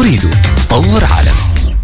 أريد طور عالم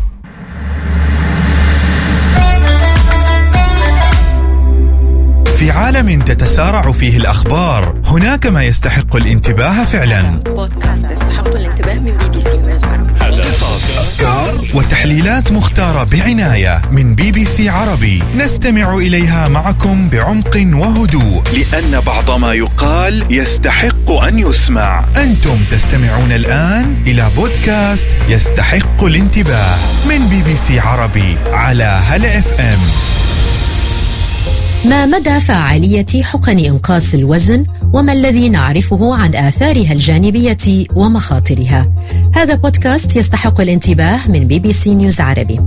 في عالم تتسارع فيه الأخبار هناك ما يستحق الانتباه فعلا بودكاست يستحق الانتباه من بي بي سي نيوز عربي. أفكار وتحليلات مختارة بعناية من بي بي سي عربي نستمع إليها معكم بعمق وهدوء لأن بعض ما يقال يستحق أن يسمع أنتم تستمعون الآن إلى بودكاست يستحق الانتباه من بي بي سي عربي على هلا اف ام ما مدى فعالية حقن إنقاص الوزن وما الذي نعرفه عن آثارها الجانبية ومخاطرها هذا بودكاست يستحق الانتباه من بي بي سي نيوز عربي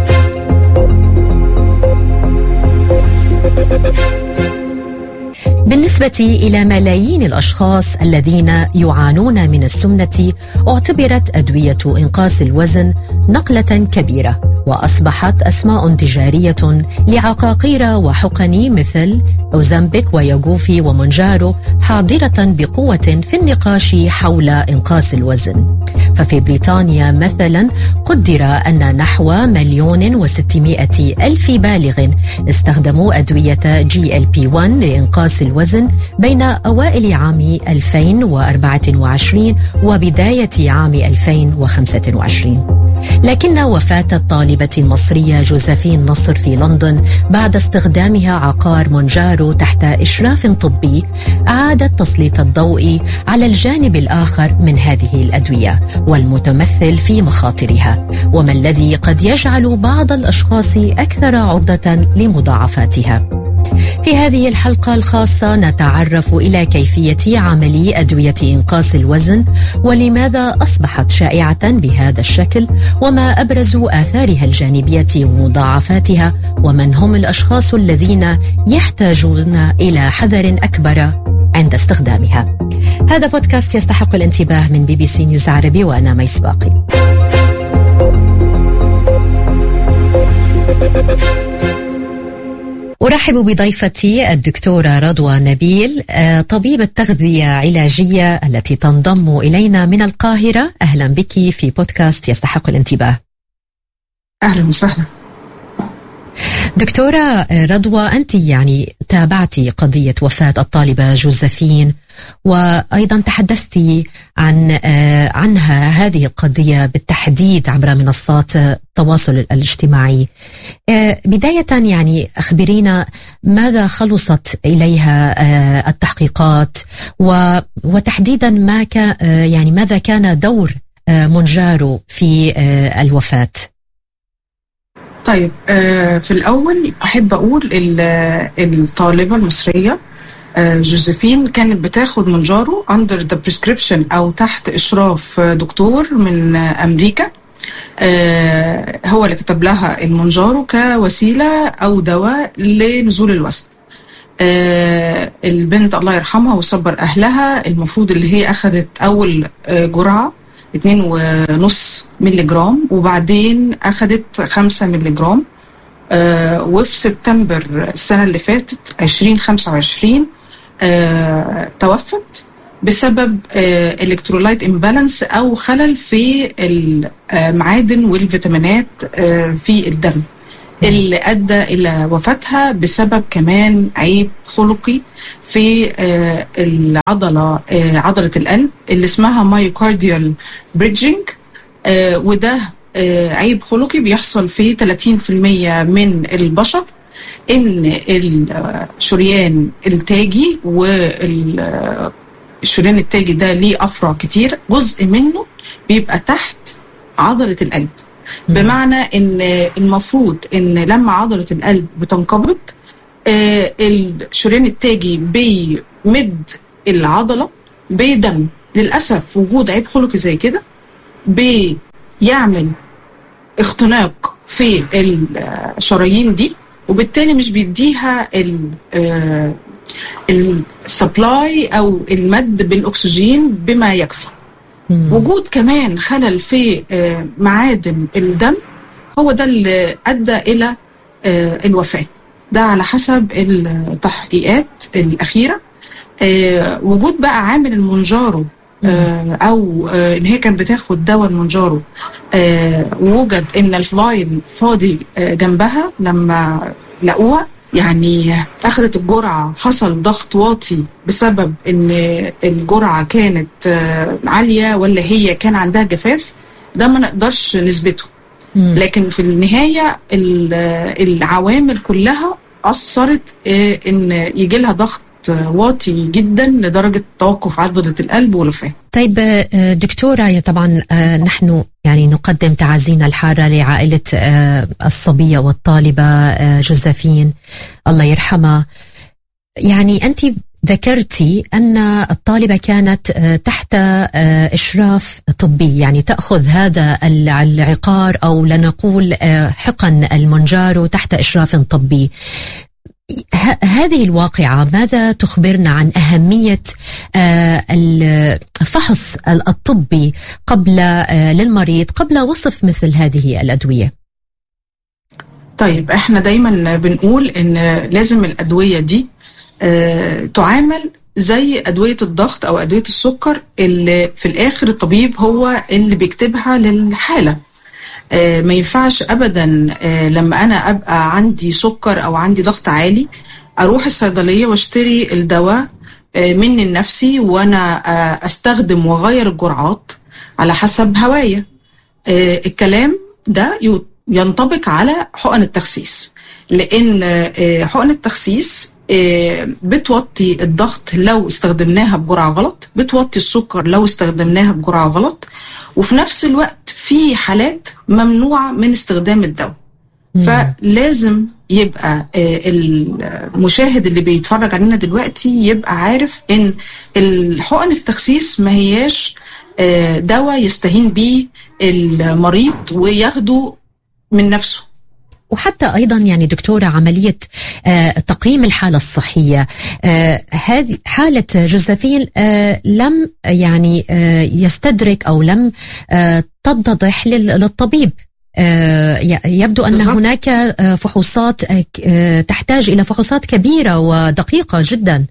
بالنسبة إلى ملايين الأشخاص الذين يعانون من السمنة اعتبرت أدوية إنقاص الوزن نقلة كبيرة وأصبحت أسماء تجارية لعقاقير وحقن مثل أوزمبيك ويوغوفي ومونجارو حاضرة بقوة في النقاش حول إنقاص الوزن ففي بريطانيا مثلا قدر أن نحو مليون وستمائة ألف بالغ استخدموا أدوية جي ال بي 1 لإنقاص الوزن بين أوائل عام 2024 وبداية عام 2025 لكن وفاة الطالبة المصرية جوزفين نصر في لندن بعد استخدامها عقار مونجارو تحت إشراف طبي أعادت تسليط الضوء على الجانب الآخر من هذه الأدوية والمتمثل في مخاطرها وما الذي قد يجعل بعض الأشخاص أكثر عرضة لمضاعفاتها في هذه الحلقة الخاصة نتعرف إلى كيفية عمل أدوية إنقاص الوزن ولماذا أصبحت شائعة بهذا الشكل وما أبرز آثارها الجانبية ومضاعفاتها ومن هم الأشخاص الذين يحتاجون إلى حذر أكبر عند استخدامها هذا بودكاست يستحق الانتباه من بي بي سي نيوز عربي وأنا ميس باقي أرحب بضيفتي الدكتورة رضوى نبيل آه، طبيبة تغذية علاجية التي تنضم إلينا من القاهرة أهلا بك في بودكاست يستحق الانتباه اهلا وسهلا دكتورة آه، رضوى أنت يعني تابعتي قضية وفاة الطالبة جوزفين وأيضا تحدثتي عن آه، عنها هذه القضية بالتحديد عبر منصات التواصل الاجتماعي آه، بداية يعني أخبرينا ماذا خلصت إليها آه، التحقيقات و- وتحديدا ما كان يعني ماذا كان دور آه، مونجارو في آه، الوفاة طيب آه في الاول احب اقول ال- الطالبه المصريه آه جوزيفين كانت بتاخد منجارو اندر ذا بريسكريبشن او تحت اشراف آه، دكتور من آه، امريكا آه هو اللي كتب لها المونجارو كوسيله او دواء لنزول الوزن آه البنت الله يرحمها ويصبر اهلها المفروض اللي هي اخذت اول آه جرعه اتنين ونص ملي جرام وبعدين اخذت خمسة ملي جرام آه وفي سبتمبر السنة اللي فاتت 2025 آه توفت بسبب آه الكترولايت امبالانس او خلل في المعادن والفيتامينات آه في الدم اللي ادى الى وفاتها بسبب كمان عيب خلقي في آه، العضله آه، عضله القلب اللي اسمها مايوكارديال بريدجنج وده آه، عيب خلقي بيحصل في 30% من البشر ان الشريان التاجي والشريان التاجي ده ليه افرع كتير جزء منه بيبقى تحت عضله القلب بمعنى ان المفروض ان لما عضله القلب بتنقبض آه، الشريان التاجي بيمد العضله بدم للاسف وجود عيب خلقي زي كده بيعمل اختناق في الشرايين دي وبالتالي مش بيديها السبلاي او المد بالاكسجين بما يكفي وجود كمان خلل في آه، معادن الدم هو ده اللي ادى الى آه، الوفاه ده على حسب التحقيقات الاخيره آه، وجود بقى عامل المونجارو آه، او آه، ان هي كانت بتاخد دواء المونجارو آه، ووجد ان الفايل فاضي آه، جنبها لما لقوها يعني اخذت الجرعه حصل ضغط واطي بسبب ان الجرعه كانت آه، عاليه ولا هي كان عندها جفاف ده ما نقدرش نثبته مم. لكن في النهايه ال- العوامل كلها اثرت آه، ان يجي لها ضغط آه، واطي جدا لدرجه توقف عضله القلب والوفاه طيب آه، دكتورة يا طبعا آه، نحن يعني نقدم تعازينا الحارة لعائلة آه، الصبية والطالبة آه، جوزفين الله يرحمها يعني أنت ذكرتي أن الطالبة كانت آه، تحت آه، إشراف طبي يعني تأخذ هذا ال- العقار أو لنقول آه، حقن المونجارو تحت إشراف طبي ه- هذه الواقعة ماذا تخبرنا عن أهمية آه، الفحص الطبي قبل آه، للمريض قبل وصف مثل هذه الأدوية طيب احنا دايما بنقول ان لازم الادويه دي آه، تعامل زي ادويه الضغط او ادويه السكر اللي في الاخر الطبيب هو اللي بيكتبها للحاله آه، ما ينفعش ابدا آه، لما انا ابقى عندي سكر او عندي ضغط عالي اروح الصيدليه واشتري الدواء آه، مني لنفسي وانا آه، استخدم واغير الجرعات على حسب هوايا آه، الكلام ده يو- ينطبق على حقن التخسيس لان آه، حقن التخسيس آه، بتوطي الضغط لو استخدمناها بجرعه غلط بتوطي السكر لو استخدمناها بجرعه غلط وفي نفس الوقت في حالات ممنوعه من استخدام الدواء فلازم يبقى آه، المشاهد اللي بيتفرج علينا دلوقتي يبقى عارف ان الحقن التخسيس ما هياش آه، دواء يستهين بيه المريض وياخده من نفسه وحتى ايضا يعني دكتوره عمليه آه، تقييم الحاله الصحيه آه، هذه حاله جوزفين آه، لم يعني آه، يستدرك او لم آه، تتضح لل- للطبيب آه، ي- يبدو ان بالظبط. هناك آه، فحوصات آه، ك- آه، تحتاج الى فحوصات كبيره ودقيقه جدا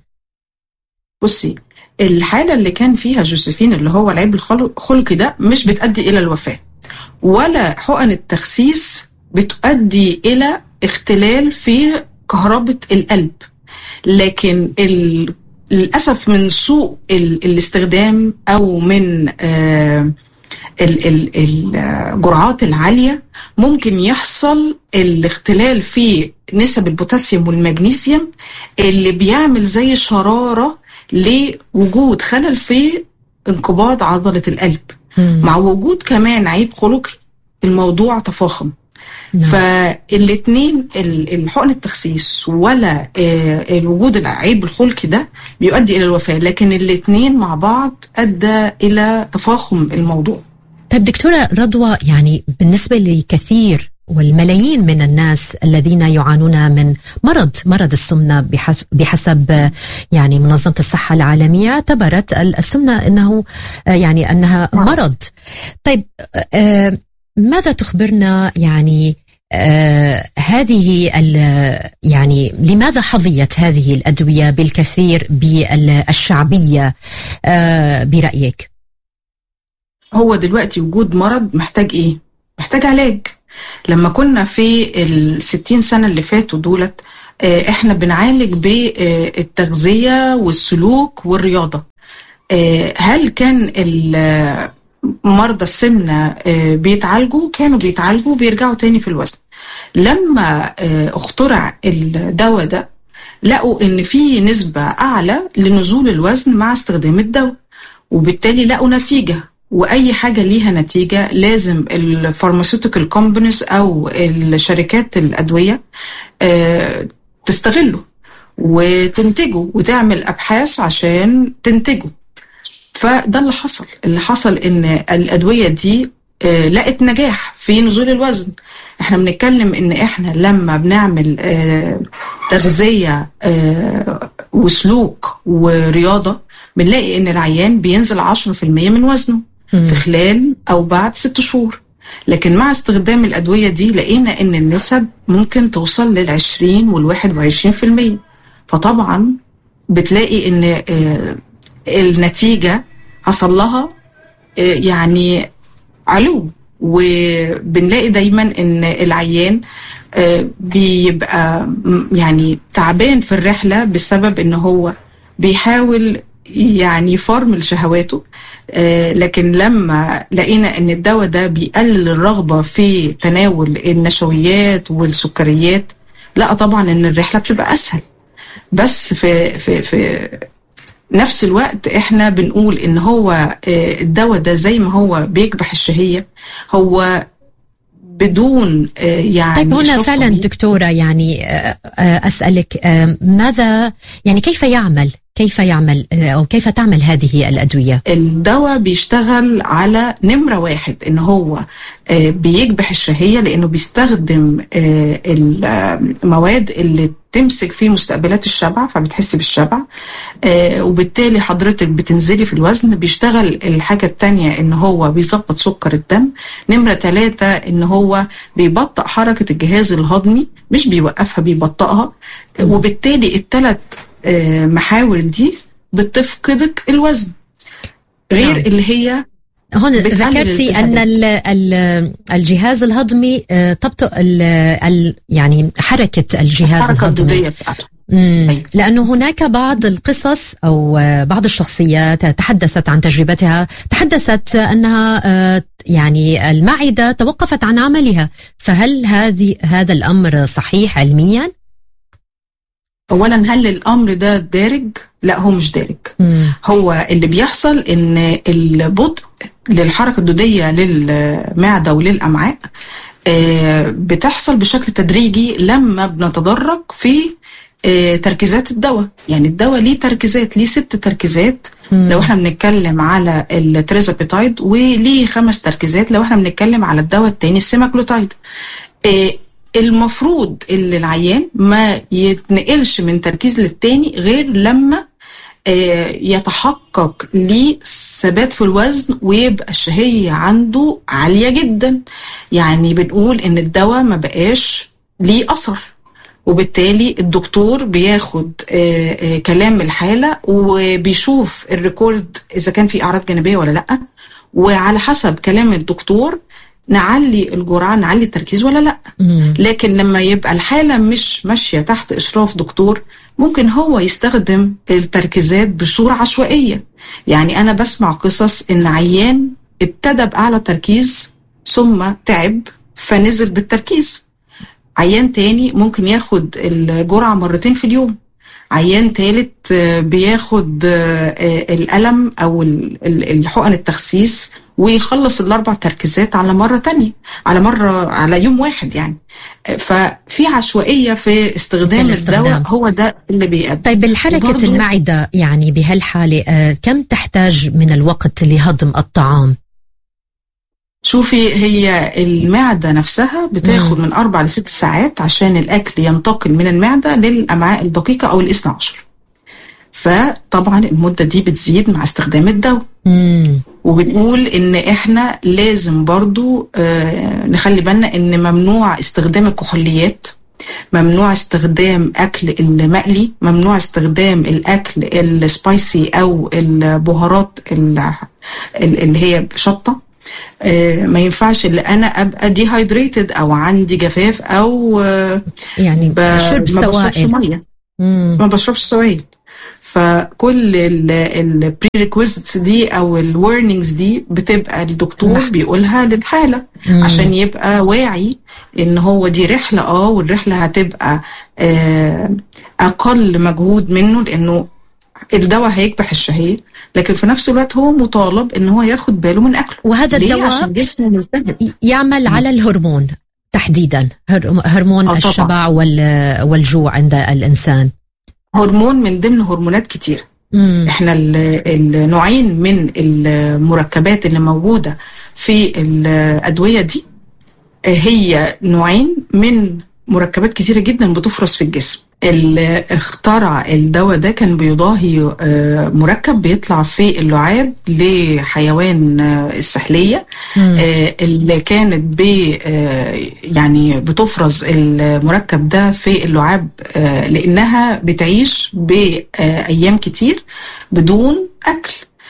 بصي الحالة اللي كان فيها جوزيفين اللي هو العيب الخلقي ده مش بتؤدي إلى الوفاة ولا حقن التخسيس بتؤدي إلى اختلال في كهربة القلب لكن ال... للأسف من سوء ال... الاستخدام أو من آه ال- ال- الجرعات العالية ممكن يحصل الاختلال في نسب البوتاسيوم والمغنيسيوم اللي بيعمل زي شرارة لوجود خلل في انقباض عضلة القلب مع وجود كمان عيب خلقي الموضوع تفاقم نعم. فالاثنين الحقن التخسيس ولا آه، الوجود العيب الخلقي ده بيؤدي الى الوفاه لكن الاثنين مع بعض ادى الى تفاقم الموضوع طيب دكتورة رضوى يعني بالنسبة لكثير والملايين من الناس الذين يعانون من مرض مرض السمنة بحسب, بحسب يعني منظمة الصحة العالمية اعتبرت السمنة أنه يعني أنها مرض طيب آه، ماذا تخبرنا يعني آه هذه ال- يعني لماذا حظيت هذه الأدوية بالكثير بالشعبية آه برأيك؟ هو دلوقتي وجود مرض محتاج ايه؟ محتاج علاج لما كنا في الستين سنة اللي فاتوا دولت آه، احنا بنعالج بالتغذية والسلوك والرياضة آه، هل كان ال- مرضى السمنة آه، بيتعالجوا كانوا بيتعالجوا بيرجعوا تاني في الوزن لما آه، اخترع الدواء ده لقوا ان في نسبة اعلى لنزول الوزن مع استخدام الدواء وبالتالي لقوا نتيجة واي حاجة ليها نتيجة لازم الفارماسيوتيكال كومبانيز او الشركات الادوية آه، تستغله وتنتجه وتعمل ابحاث عشان تنتجه فده اللي حصل اللي حصل ان الادويه دي آه، لقت نجاح في نزول الوزن احنا بنتكلم ان احنا لما بنعمل آه، تغذيه آه، وسلوك ورياضه بنلاقي ان العيان بينزل 10% من وزنه في خلال او بعد ست شهور لكن مع استخدام الادويه دي لقينا ان النسب ممكن توصل لل 20 وال 21% فطبعا بتلاقي ان آه، النتيجه حصل لها آه، يعني علو وبنلاقي دايما ان العيان آه، بيبقى م- يعني تعبان في الرحله بسبب ان هو بيحاول يعني يفرمل شهواته آه، لكن لما لقينا ان الدواء ده بيقلل الرغبه في تناول النشويات والسكريات لا طبعا ان الرحله بتبقى اسهل بس في في في نفس الوقت احنا بنقول ان هو آه، الدواء ده زي ما هو بيكبح الشهيه هو بدون آه، يعني طيب هنا إشراف فعلا طبيب. دكتورة يعني آه، آه، أسألك آه، ماذا يعني كيف يعمل كيف يعمل آه، أو كيف تعمل هذه الأدوية الدواء بيشتغل على نمرة واحد ان هو آه، بيكبح الشهية لانه بيستخدم آه، المواد اللي تمسك في مستقبلات الشبع فبتحس بالشبع آه، وبالتالي حضرتك بتنزلي في الوزن بيشتغل الحاجة التانية ان هو بيظبط سكر الدم نمرة ثلاثة ان هو بيبطئ حركة الجهاز الهضمي مش بيوقفها بيبطئها وبالتالي الثلاث محاور دي بتفقدك الوزن غير نعم. اللي هي هون بتقلل ذكرتي أن الالتهابات. ال- ال- الجهاز الهضمي آه، تبطئ ال- ال- يعني حركة الجهاز الحركة الهضمي الدودية بتاعته مم. أيوة. لأنه هناك بعض القصص أو آه، بعض الشخصيات تحدثت عن تجربتها تحدثت أنها آه، يعني المعدة توقفت عن عملها فهل هذه هذا الأمر صحيح علميا؟ اولا هل الامر ده دارج لا هو مش دارج مم. هو اللي بيحصل ان البطء للحركه الدوديه للمعده وللامعاء آه، بتحصل بشكل تدريجي لما بنتدرج في آه، تركيزات الدواء يعني الدواء ليه تركيزات ليه ست تركيزات مم. لو احنا بنتكلم على التريزابيتايد وليه خمس تركيزات لو احنا بنتكلم على الدواء التاني السيماكلوتايد آه، المفروض اللي العيان ما يتنقلش من تركيز للتاني غير لما آه، يتحقق ليه ثبات في الوزن ويبقى الشهية عنده عالية جدا يعني بنقول ان الدواء ما بقاش ليه اثر وبالتالي الدكتور بياخد آه، آه، كلام الحالة وبيشوف الريكورد إذا كان في أعراض جانبية ولا لأ وعلى حسب كلام الدكتور نعلي الجرعة نعلي التركيز ولا لأ مم. لكن لما يبقى الحالة مش ماشية تحت إشراف دكتور ممكن هو يستخدم التركيزات بصورة عشوائية يعني أنا بسمع قصص إن عيان ابتدى بأعلى تركيز ثم تعب فنزل بالتركيز عيان تاني ممكن ياخد الجرعة مرتين في اليوم عيان تالت آه، بياخد آه، آه، الألم أو ال- ال- الحقن التخسيس ويخلص الأربع تركيزات على مرة تانية على مرة على يوم واحد يعني آه، ففي عشوائية في استخدام الاستخدام. الدواء هو ده اللي بيأدي طيب الحركة وبرضو- المعدة يعني بهالحالة آه، كم تحتاج من الوقت لهضم الطعام؟ شوفي هي المعدة نفسها بتاخد مم. من أربع لست ساعات عشان الأكل ينتقل من المعدة للأمعاء الدقيقة أو الاثنى عشر فطبعا المدة دي بتزيد مع استخدام الدواء مم. وبنقول ان احنا لازم برضو آه نخلي بالنا ان ممنوع استخدام الكحوليات ممنوع استخدام اكل المقلي ممنوع استخدام الاكل السبايسي او البهارات ال- ال- اللي هي شطه آه ما ينفعش اللي انا ابقى ديهايدريتد او عندي جفاف او آه يعني ب- شرب ما بشربش سوائل ميه مم. ما بشربش سوائل فكل البريكويزيتس دي او الورنينجز دي بتبقى الدكتور نعم. بيقولها للحاله مم. عشان يبقى واعي ان هو دي رحله اه والرحله هتبقى آه اقل مجهود منه لانه الدواء هيكبح الشهيه لكن في نفس الوقت هو مطالب ان هو ياخد باله من اكله وهذا ليه الدواء عشان جسمه ملتهب يعمل على الهرمون تحديدا هر- هرمون آه، طبعاً. الشبع وال- والجوع عند الإنسان هرمون من ضمن هرمونات كتير مم. احنا ال- النوعين من المركبات اللي موجوده في الادويه دي آه، هي نوعين من مركبات كتيره جدا بتفرز في الجسم اللي اخترع الدواء ده كان بيضاهي آه، مركب بيطلع في اللعاب لحيوان آه، السحليه مم. آه، اللي كانت ب آه، يعني بتفرز المركب ده في اللعاب آه، لانها بتعيش بايام كتير بدون اكل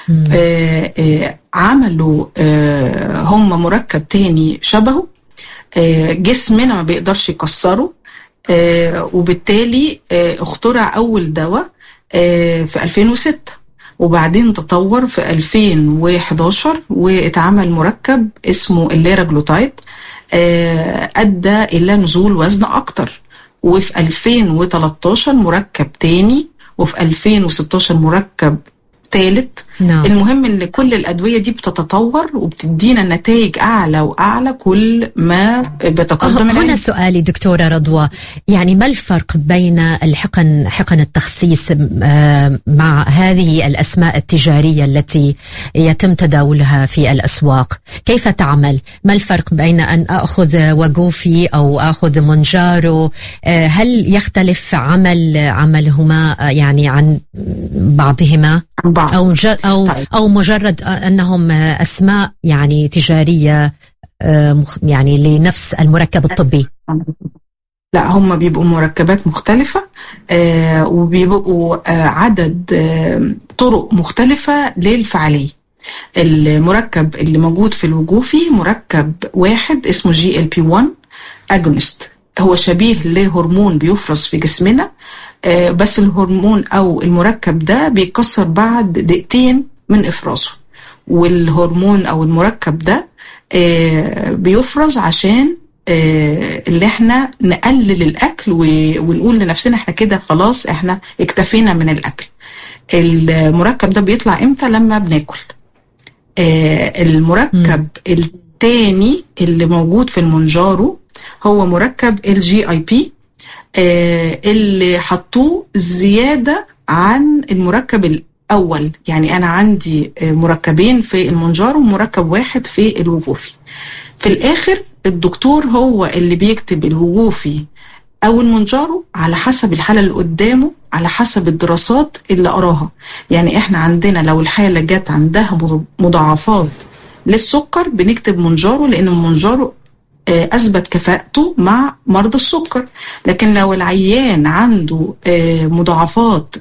آه، آه، عملوا آه، هم مركب تاني شبهه آه، جسمنا ما بيقدرش يكسره آه، وبالتالي آه، اخترع أول دواء آه، في 2006 وبعدين تطور في 2011 واتعمل مركب اسمه الليراجلوتايد آه، أدى إلى نزول وزن أكتر وفي 2013 مركب تاني وفي 2016 مركب ثالث نعم المهم ان كل الادويه دي بتتطور وبتدينا نتائج اعلى واعلى كل ما بتقدم هنا العلم سؤالي دكتورة رضوى يعني ما الفرق بين الحقن حقن التخسيس آه، مع هذه الأسماء التجارية التي يتم تداولها في الأسواق كيف تعمل ما الفرق بين أن أخذ وقوفي أو أخذ منجارو آه، هل يختلف عمل عملهما آه، يعني عن بعضهما عن بعض أو جر أو طيب. أو مجرد أنهم أسماء يعني تجارية آه، مخ- يعني لنفس المركب الطبي لا هم بيبقوا مركبات مختلفة آه وبيبقوا آه عدد آه طرق مختلفة للفعالية المركب اللي موجود في الوجوفي مركب واحد اسمه جي ال بي 1 اجونست هو شبيه لهرمون بيفرز في جسمنا آه بس الهرمون او المركب ده بيتكسر بعد دقيقتين من افرازه والهرمون او المركب ده آه بيفرز عشان آه، اللي احنا نقلل الاكل و- ونقول لنفسنا احنا كده خلاص احنا اكتفينا من الاكل المركب ده بيطلع امتى لما بناكل آه، المركب التاني اللي موجود في المونجارو هو مركب الجي اي بي اللي حطوه زياده عن المركب الاول يعني انا عندي آه، مركبين في المونجارو ومركب واحد في الوقوفي في الاخر الدكتور هو اللي بيكتب الوقوفي او المونجارو على حسب الحاله اللي قدامه على حسب الدراسات اللي قراها يعني احنا عندنا لو الحاله جت عندها مض- مضاعفات للسكر بنكتب مونجارو لان المونجارو آه، اثبت كفاءته مع مرضى السكر لكن لو العيان عنده آه، مضاعفات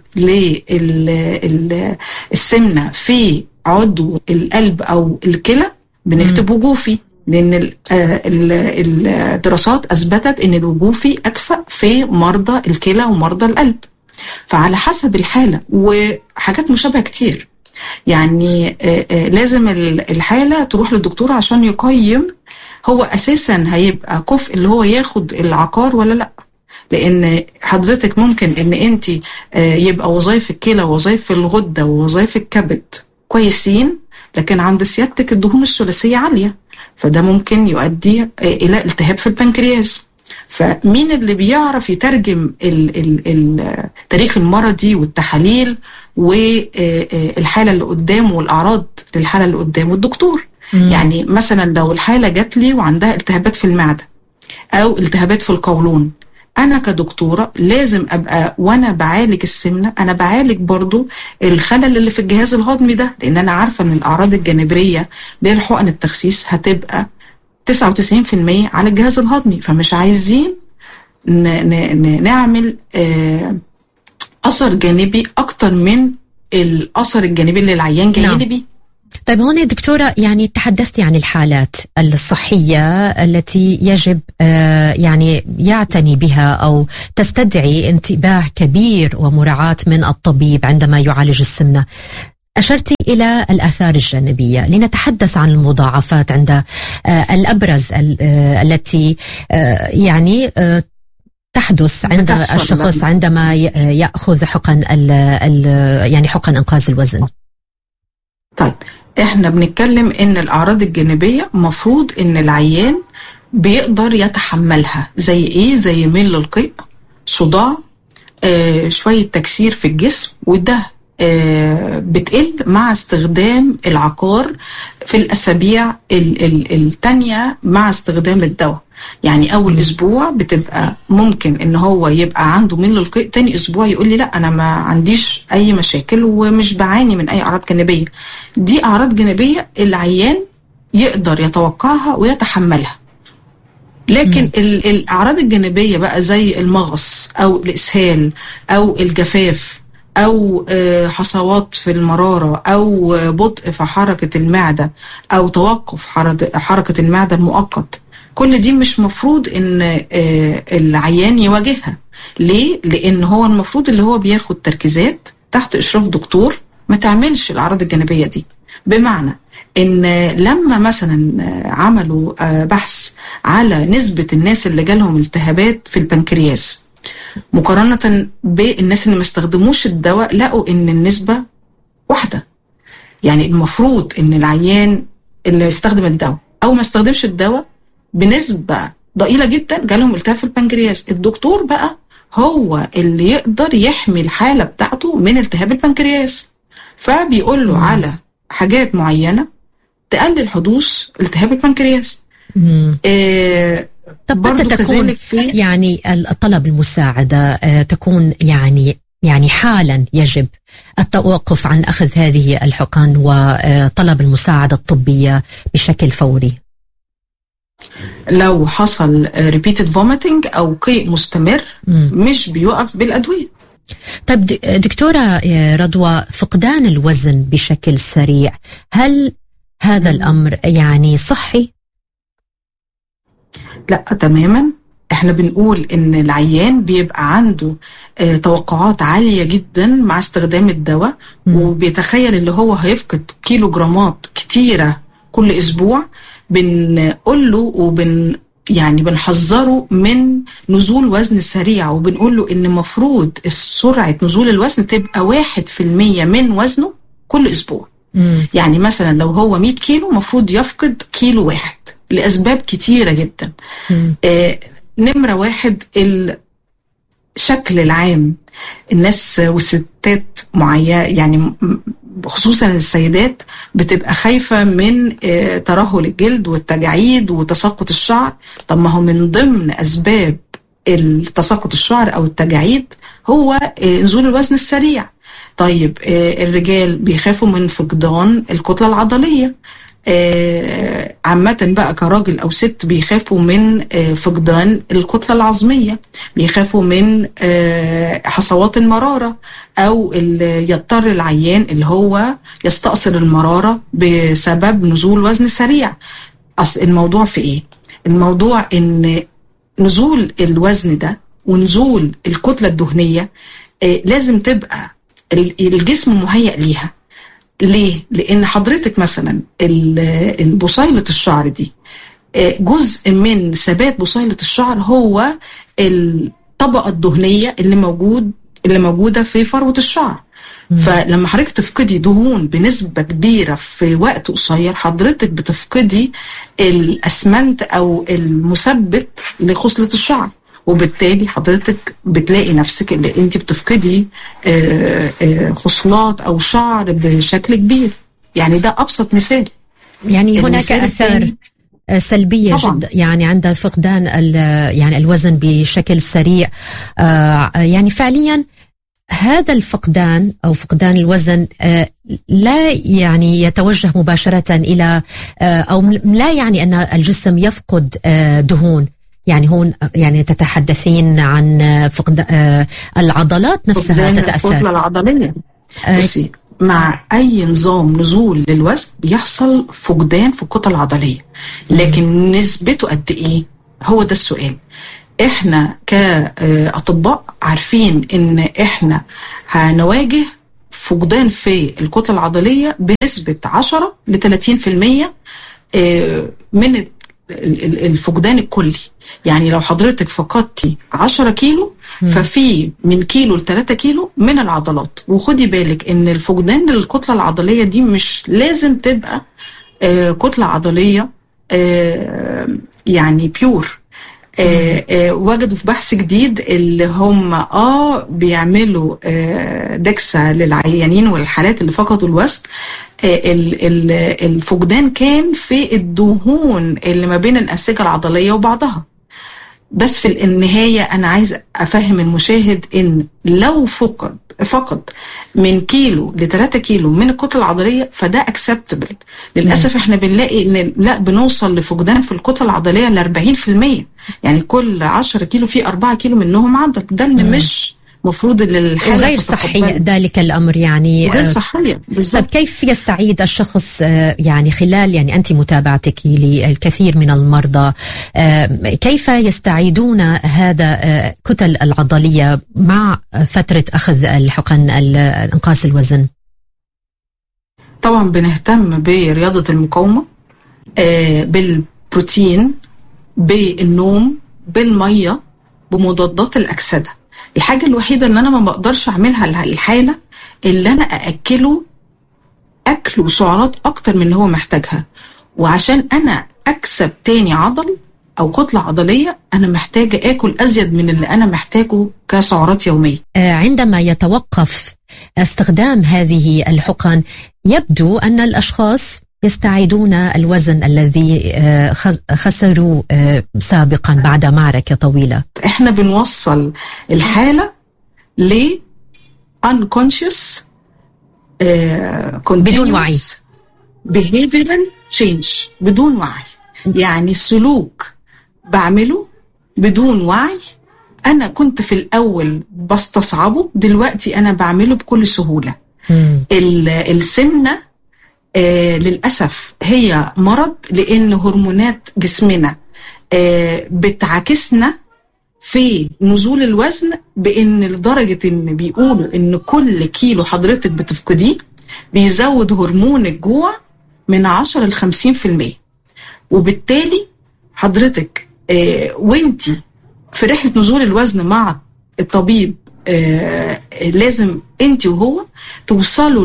للسمنه في عضو القلب او الكلى بنكتب وجوفي لان ال- آه، ال- الدراسات اثبتت ان الوجوفي اكفأ في مرضى الكلى ومرضى القلب فعلى حسب الحاله وحاجات مشابهه كتير يعني آه، آه، لازم ال- الحاله تروح للدكتور عشان يقيم هو اساسا هيبقى كفء اللي هو ياخد العقار ولا لا لان حضرتك ممكن ان انت يبقى وظائف الكلى ووظائف الغده ووظائف الكبد كويسين لكن عند سيادتك الدهون الثلاثيه عاليه فده ممكن يؤدي آه، الى التهاب في البنكرياس فمين اللي بيعرف يترجم ال- ال- ال- التاريخ المرضي والتحاليل والحاله اللي قدامه والاعراض للحاله اللي قدامه الدكتور يعني مثلا لو الحاله جات لي وعندها التهابات في المعده او التهابات في القولون انا كدكتوره لازم ابقى وانا بعالج السمنه انا بعالج برضو الخلل اللي في الجهاز الهضمي ده لان انا عارفه ان الاعراض الجانبيه للحقن التخسيس هتبقى 99% على الجهاز الهضمي فمش عايزين ن ن ن نعمل آه اثر جانبي اكتر من الاثر الجانبي اللي العيان جاي نعم. لي بيه طيب هون دكتورة يعني تحدثتي عن الحالات الصحية التي يجب آه، يعني يعتني بها أو تستدعي انتباه كبير ومراعاة من الطبيب عندما يعالج السمنة أشرت إلى الآثار الجانبية لنتحدث عن المضاعفات عند آه، الأبرز ال- آه، التي آه، يعني آه، تحدث عند بتحصل الشخص لما- عندما ي- يأخذ حقن ال ال يعني حقن إنقاذ الوزن طيب احنا بنتكلم ان الاعراض الجانبيه مفروض ان العيان بيقدر يتحملها زي ايه زي ميل القيء صداع آه شويه تكسير في الجسم وده آه بتقل مع استخدام العقار في الاسابيع ال- ال- التانية مع استخدام الدواء يعني اول اسبوع بتبقى ممكن ان هو يبقى عنده من القيء تاني اسبوع يقول لي لا انا ما عنديش اي مشاكل ومش بعاني من اي اعراض جانبيه دي اعراض جانبيه العيان يقدر يتوقعها ويتحملها لكن ال- الاعراض الجانبيه بقى زي المغص او الاسهال او الجفاف او آه، حصوات في المراره او آه، بطء في حركه المعده او توقف حرد- حركه المعده المؤقت كل دي مش مفروض ان آه، العيان يواجهها ليه لان هو المفروض اللي هو بياخد تركيزات تحت اشراف دكتور ما تعملش الاعراض الجانبيه دي بمعنى ان لما مثلا عملوا آه، بحث على نسبه الناس اللي جالهم التهابات في البنكرياس مقارنه بالناس اللي ما استخدموش الدواء لقوا ان النسبه واحده يعني المفروض ان العيان اللي يستخدم الدواء او ما استخدمش الدواء بنسبه ضئيله جدا جالهم التهاب في البنكرياس الدكتور بقى هو اللي يقدر يحمي الحاله بتاعته من التهاب البنكرياس فبيقول له على حاجات معينه تقلل حدوث التهاب البنكرياس مم. آه طب برضو متى تكون كذلك في يعني الطلب المساعدة آه، تكون يعني يعني حالا يجب التوقف عن أخذ هذه الحقن وطلب المساعدة الطبية بشكل فوري لو حصل ريبيتد فوميتنج او قيء مستمر مم. مش بيقف بالادويه طب د- دكتورة آه، رضوى فقدان الوزن بشكل سريع هل هذا الأمر يعني صحي؟ لا تماما احنا بنقول ان العيان بيبقى عنده اه توقعات عالية جدا مع استخدام الدواء مم. وبيتخيل اللي هو هيفقد كيلو جرامات كتيرة كل اسبوع بنقول له وبن يعني بنحذره من نزول وزن سريع وبنقول له ان المفروض سرعة نزول الوزن تبقى واحد في المية من وزنه كل اسبوع مم. يعني مثلا لو هو 100 كيلو المفروض يفقد كيلو واحد لأسباب كتيرة جدا مم. آه نمرة واحد الشكل العام الناس والستات معينة يعني م- خصوصا السيدات بتبقى خايفة من آه ترهل الجلد والتجاعيد وتساقط الشعر طب ما هو من ضمن أسباب التساقط الشعر أو التجاعيد هو آه نزول الوزن السريع طيب آه الرجال بيخافوا من فقدان الكتلة العضلية آه، عامة بقى كراجل أو ست بيخافوا من آه، فقدان الكتلة العظمية بيخافوا من آه، حصوات المرارة أو ال- يضطر العيان اللي هو يستأصل المرارة بسبب نزول وزن سريع أصل الموضوع في إيه؟ الموضوع إن نزول الوزن ده ونزول الكتلة الدهنية آه، لازم تبقى ال- الجسم مهيأ ليها ليه؟ لأن حضرتك مثلا ال- البصيلة الشعر دي آه، جزء من ثبات بصيلة الشعر هو الطبقة الدهنية اللي موجود اللي موجودة في فروة الشعر فلما حضرتك تفقدي دهون بنسبة كبيرة في وقت قصير حضرتك بتفقدي الأسمنت أو المثبت لخصلة الشعر وبالتالي حضرتك بتلاقي نفسك اللي انت بتفقدي آه، آه، خصلات او شعر بشكل كبير يعني ده ابسط مثال يعني هناك المثال اثار الثاني- سلبيه طبعاً. جدا يعني عند فقدان ال- يعني الوزن بشكل سريع آه، يعني فعليا هذا الفقدان او فقدان الوزن آه، لا يعني يتوجه مباشره الى آه، او لا يعني ان الجسم يفقد آه، دهون يعني هون يعني تتحدثين عن آه، فقد آه، العضلات نفسها فقدان تتاثر الكتلة العضلية آه، بصي مع اي نظام نزول للوزن بيحصل فقدان في الكتله العضليه لكن نسبته قد ايه هو ده السؤال احنا كاطباء عارفين ان احنا هنواجه فقدان في الكتله العضليه بنسبه 10 ل 30% آه، من ال- ال- الفقدان الكلي يعني لو حضرتك فقدتي 10 كيلو ففي من كيلو ل 3 كيلو من العضلات وخدي بالك ان الفقدان للكتله العضليه دي مش لازم تبقى آه، كتله عضليه آه، يعني بيور آه، آه، وجدوا في بحث جديد اللي هم اه بيعملوا آه، دكسة للعيانين والحالات اللي فقدوا الوزن آه، ال- ال- الفقدان كان في الدهون اللي ما بين الأنسجة العضلية وبعضها بس في النهاية أنا عايز أفهم المشاهد إن لو فقد فقد من كيلو ل 3 كيلو من الكتلة العضلية فده اكسبتبل للأسف احنا بنلاقي إن لا بنوصل لفقدان في الكتلة العضلية ل 40% يعني كل 10 كيلو في 4 كيلو منهم عضل ده اللي مش المفروض ان الحاله وغير صحي تتقبله. ذلك الامر يعني غير آه، صحيه طيب بالظبط كيف يستعيد الشخص آه، يعني خلال يعني انت متابعتك للكثير من المرضى آه، كيف يستعيدون هذا آه، كتل العضليه مع فتره اخذ الحقن ال- انقاص الوزن؟ طبعا بنهتم برياضه المقاومه آه، بالبروتين بالنوم بالميه بمضادات الاكسده الحاجه الوحيده اللي انا ما بقدرش اعملها للحاله اللي انا ااكله اكل وسعرات اكتر من اللي هو محتاجها وعشان انا اكسب تاني عضل او كتله عضليه انا محتاجه اكل ازيد من اللي انا محتاجه كسعرات يوميه آه، عندما يتوقف استخدام هذه الحقن يبدو ان الاشخاص يستعيدون الوزن الذي آه، خس- خسروا آه، سابقا بعد معركه طويله. احنا بنوصل الحاله ل unconscious آه، بدون وعي. continuous behavioral change بدون وعي يعني سلوك بعمله بدون وعي انا كنت في الاول بستصعبه دلوقتي انا بعمله بكل سهوله مم. ال- السمنه آه للاسف هي مرض لان هرمونات جسمنا آه بتعاكسنا في نزول الوزن بان لدرجه ان بيقولوا ان كل كيلو حضرتك بتفقديه بيزود هرمون الجوع من 10 ل 50% وبالتالي حضرتك آه وانتي في رحله نزول الوزن مع الطبيب آه لازم انت وهو توصلوا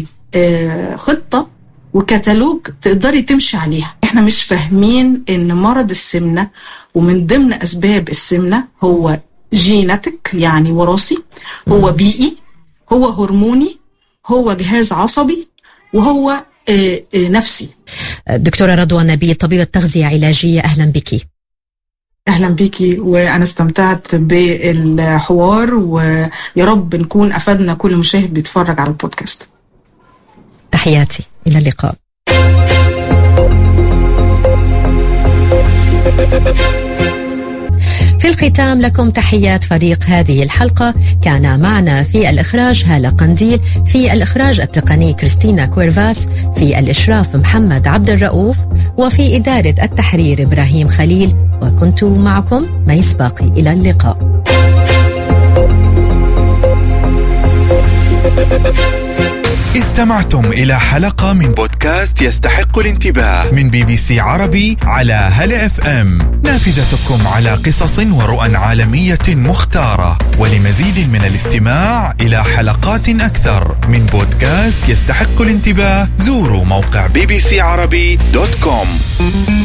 لخطه وكتالوج تقدري تمشي عليها احنا مش فاهمين ان مرض السمنه ومن ضمن اسباب السمنه هو جيناتك يعني وراثي هو بيئي هو هرموني هو جهاز عصبي وهو آه، آه، نفسي دكتوره رضوى نبيل طبيبه تغذيه علاجيه اهلا بك. اهلا بيكي وانا استمتعت بالحوار ويا رب نكون افدنا كل مشاهد بيتفرج على البودكاست تحياتي الى اللقاء. في الختام لكم تحيات فريق هذه الحلقة كان معنا في الإخراج هالة قنديل في الإخراج التقني كريستينا كويرفاس في الإشراف محمد عبد الرؤوف وفي إدارة التحرير إبراهيم خليل وكنت معكم ميس باقي إلى اللقاء استمعتم إلى حلقة من بودكاست يستحق الانتباه من بي بي سي عربي على هلا اف ام نافذتكم على قصص ورؤى عالمية مختارة ولمزيد من الاستماع إلى حلقات أكثر من بودكاست يستحق الانتباه زوروا موقع bbc عربي دوت كوم